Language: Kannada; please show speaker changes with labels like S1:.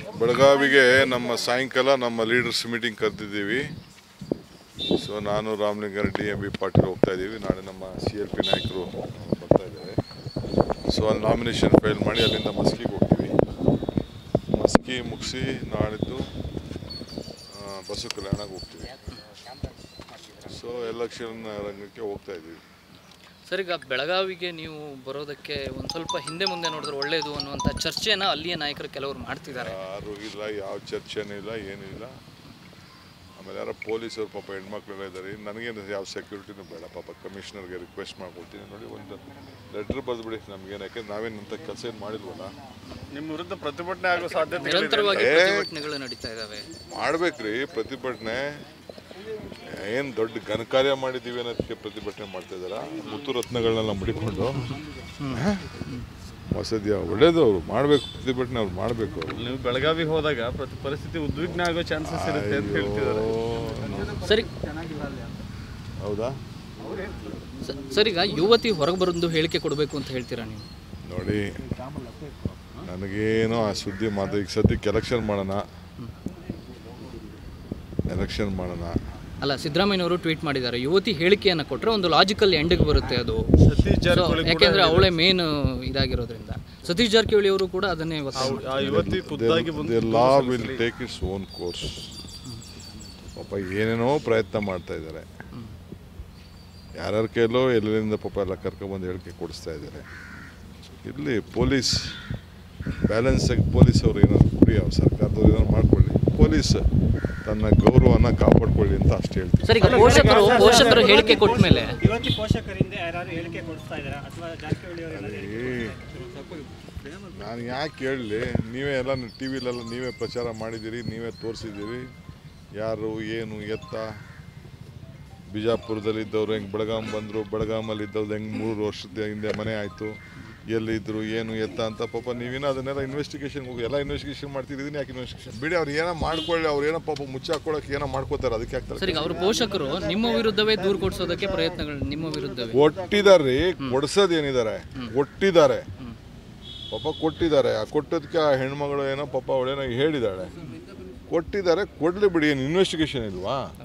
S1: ಬೆಳಗಾವಿಗೆ ನಮ್ಮ ಸಾಯಂಕಾಲ ನಮ್ಮ ಲೀಡರ್ಸ್ ಮೀಟಿಂಗ್ ಕರೆದಿದ್ದೀವಿ ಸೊ ನಾನು ರಾಮಲಿಂಗಾರೆಡ್ಡಿ ಎಂ ಬಿ ಪಾಟೀಲ್ ಹೋಗ್ತಾ ಇದ್ದೀವಿ ನಾಳೆ ನಮ್ಮ ಸಿ ಎಲ್ ಪಿ ನಾಯಕರು ಬರ್ತಾ ಇದ್ದಾರೆ ಸೊ ಅಲ್ಲಿ ನಾಮಿನೇಷನ್ ಫೈಲ್ ಮಾಡಿ ಅಲ್ಲಿಂದ ಮಸ್ಕಿಗೆ ಹೋಗ್ತೀವಿ ಮಸ್ಕಿ ಮುಗಿಸಿ ನಾಳಿದ್ದು ಆ, ಬಸವ ಕಲ್ಯಾಣಕ್ಕೆ ಹೋಗ್ತೀವಿ ಸೊ ಎಲೆಕ್ಷನ್ ರಂಗಕ್ಕೆ ಹೋಗ್ತಾ ಇದ್ದೀವಿ
S2: ಸರ್ ಈಗ ಬೆಳಗಾವಿಗೆ ನೀವು ಬರೋದಕ್ಕೆ ಒಂದು ಸ್ವಲ್ಪ ಹಿಂದೆ ಮುಂದೆ ನೋಡಿದ್ರೆ ಒಳ್ಳೆಯದು ಅನ್ನುವಂಥ ಚರ್ಚೆನ ಅಲ್ಲಿಯ ನಾಯಕರು ಕೆಲವರು ಮಾಡ್ತಿದ್ದಾರೆ
S1: ಯಾರು ಇಲ್ಲ ಯಾವ ಚರ್ಚೆನೂ ಇಲ್ಲ ಏನೂ ಇಲ್ಲ ಆಮೇಲೆ ಯಾರೋ ಪೊಲೀಸರು ಪಾಪ ಹೆಣ್ಮಕ್ಳೆಲ್ಲ ಇದ್ದಾರೆ ನನಗೇನು ಯಾವ ಸೆಕ್ಯೂರಿಟಿನೂ ಬೇಡ ಪಾಪ ಕಮಿಷನರ್ಗೆ ರಿಕ್ವೆಸ್ಟ್ ಮಾಡ್ಕೊಡ್ತೀನಿ ನೋಡಿ ಒಂದು ಲೆಟ್ರ್ ಬರೆದ್ಬಿಡಿ ನಮಗೇನು ಯಾಕೆಂದ್ರೆ ನಾವೇನಂತ ಕೆಲಸ ಏನು ಮಾಡಿಲ್ವಲ್ಲ
S3: ನಿಮ್ಮ ವಿರುದ್ಧ ಪ್ರತಿಭಟನೆ ಆಗೋ ಸಾಧ್ಯತೆ
S2: ನಿರಂತರವಾಗಿ ಪ್ರತಿಭಟನೆಗಳು ನಡೀತಾ ಇದ್ದಾವೆ
S1: ಮಾಡ್ಬೇಕ್ರಿ ಪ್ರತಿಭಟನೆ ಏನು ದೊಡ್ಡ ಘನಕಾರ್ಯ ಮಾಡಿದ್ದೀವಿ ಅನ್ನೋದಕ್ಕೆ ಪ್ರತಿಭಟನೆ ಮಾಡ್ತಾ ಇದ್ದಾರ ಮುತ್ತು ರತ್ನಗಳನ್ನೆಲ್ಲ ಮುಡಿಕೊಂಡು ಹೊಸದ್ಯ ಒಳ್ಳೇದು ಅವ್ರು ಮಾಡಬೇಕು ಪ್ರತಿಭಟನೆ ಅವ್ರು ಮಾಡಬೇಕು
S3: ನೀವು ಬೆಳಗಾವಿಗೆ ಹೋದಾಗ ಪ್ರತಿ ಪರಿಸ್ಥಿತಿ ಉದ್ವಿಗ್ನ ಆಗೋ ಚಾನ್ಸಸ್ ಇರುತ್ತೆ ಅಂತ ಹೇಳ್ತಿದ್ದಾರೆ
S2: ಸರಿ
S1: ಹೌದಾ
S2: ಸ- ಸರ್ ಈಗ ಯುವತಿ ಹೊರಗೆ ಬಂದು ಹೇಳಿಕೆ ಕೊಡಬೇಕು ಅಂತ ಹೇಳ್ತೀರಾ ನೀವು
S1: ನೋಡಿ ನನಗೇನು ಆ ಸುದ್ದಿ ಮಾತು ಈಗ ಸದ್ಯಕ್ಕೆ ಎಲೆಕ್ಷನ್ ಮಾಡೋಣ ಎಲೆಕ್ಷನ್ ಮಾಡೋಣ
S2: ಅಲ್ಲ ಸಿದ್ದರಾಮಯ್ಯನವರು ಟ್ವೀಟ್ ಮಾಡಿದ್ದಾರೆ ಯುವತಿ ಹೇಳಿಕೆಯನ್ನು ಕೊಟ್ಟರೆ ಒಂದು ಲಾಜಿಕಲ್ ಎಂಡ್ಗೆ ಬರುತ್ತೆ ಅದು
S3: ಸತೀಶ್
S2: So,
S3: ಜಾರಕಿಹೊಳಿ ಕೂಡ
S2: ಯಾಕೆಂದ್ರೆ ಅವಳೇ ಮೇನ್ ಇದಾಗಿರೋದ್ರಿಂದ ಸತೀಶ್ ಜಾರಕಿಹೊಳಿ ಅವರು ಕೂಡ ಅದನ್ನೇ ಒತ್ತಾಯ ಮಾಡಿದ್ದಾರೆ.
S3: ಆ ಯುವತಿ ಖುದ್ದಾಗಿ
S1: the law will take its own course ಪಾಪ ಏನೇನೋ ಪ್ರಯತ್ನ ಮಾಡ್ತಾ ಇದ್ದಾರೆ ಯಾರ್ಯಾರ ಕೈಲೋ ಎಲ್ಲೆಲ್ಲಿಂದ ಪಾಪ ಎಲ್ಲ ಕರ್ಕೊಂಬಂದು ಹೇಳಿಕೆ ಕೊಡಿಸ್ತಾ ಇದ್ದಾರೆ ಇಲ್ಲಿ ಪೊಲೀಸ್ ಬ್ಯಾಲೆನ್ಸ್ ಆಗಿ ಪೊಲೀಸ್ ಅವರು ಏನಾದ್ರು ಕೊಡಿ ಅವ್ರು ಸರ್ಕಾರದವ್ರು ಏನಾದ್ರು ಮಾಡ್ಕೊಳ್ಳಿ ಪೊಲೀಸ್ ತನ್ನ ಗೌರವನ ಕಾಪಾಡ್ಕೊಳ್ಳಿ ಅಂತ ಅಷ್ಟು ಹೇಳ್ತೀನಿ
S2: ಸರ್ ಈಗ ಪೋಷಕರು ಪೋಷಕರು ಹೇಳಿಕೆ ಕೊಟ್ಟ ಮೇಲೆ
S4: ಯುವತಿ ಪೋಷಕರಿಂದ ಯಾರು ಹೇಳಿಕೆ ಕೊಡಿಸ್ತಾ ಇದ್ದಾರೆ ಅಥವಾ ಜಾರಕಿಹೊಳಿ ಅವರು
S1: ಏ, ನಾನು ಯಾಕೆ ಹೇಳಲಿ ನೀವೇ ಎಲ್ಲ ಟಿ ವಿಲೆಲ್ಲ ನೀವೇ ಪ್ರಚಾರ ಮಾಡಿದ್ದೀರಿ ನೀವೇ ತೋರಿಸಿದ್ದೀರಿ ಯಾರು ಏನು ಎತ್ತ ಬಿಜಾಪುರದಲ್ಲಿ ಇದ್ದವ್ರು ಹೆಂಗೆ ಬೆಳಗಾಂ ಬಂದರು ಬೆಳಗಾಮಲ್ಲಿ ಇದ್ದವ್ರು ಹೆಂಗೆ ಮೂರು ವರ್ಷದ ಹಿಂದೆ ಮನೆ ಆಯಿತು ಎಲ್ಲಿದ್ದರು ಏನು ಎತ್ತ ಅಂತ ಪಾಪ ನೀವೇನೋ ಅದನ್ನೆಲ್ಲ ಇನ್ವೆಸ್ಟಿಗೇಷನ್ ಹೋಗಿ ಎಲ್ಲ ಇನ್ವೆಸ್ಟಿಗೇಷನ್ ಮಾಡ್ತಿದ್ದೀನಿ ಯಾಕೆ ಇನ್ವೆಸ್ಟಿಗೇಷನ್ ಬಿಡಿ ಅವ್ರು ಏನೋ ಮಾಡ್ಕೊಳ್ಳಿ ಅವ್ರು ಏನೋ ಪಾಪ ಮುಚ್ಚಿ ಹಾಕೊಳಕ್ಕೆ ಏನೋ ಮಾಡ್ಕೋತಾರೆ ಅದಕ್ಕೆ
S2: ಸರ್
S1: ಆಗ್ತಾರೆ
S2: ಈಗ ಅವ್ರ ಪೋಷಕರು ನಿಮ್ಮ ವಿರುದ್ಧವೇ ದೂರು ಕೊಡಿಸೋದಕ್ಕೆ ಪ್ರಯತ್ನಗಳು ನಿಮ್ಮ ವಿರುದ್ಧವೇ
S1: ಕೊಟ್ಟಿದ್ದಾರೆ ಕೊಡ್ಸೋದು ಏನಿದ್ದಾರೆ ಕೊಟ್ಟಿದ್ದಾರೆ ಪಾಪ ಕೊಟ್ಟಿದ್ದಾರೆ ಆ ಕೊಟ್ಟದಕ್ಕೆ ಆ ಹೆಣ್ಮಗಳು ಏನೋ ಪಾಪ ಅವಳೇನೋ ಹೇಳಿದಾಳೆ ಕೊಟ್ಟಿದ್ದಾರೆ ಕೊಡ್ಲಿ ಬಿಡಿ ಏನು ಇನ್ವೆಸ್ಟಿಗೇಷನ್ ಇಲ್ವಾ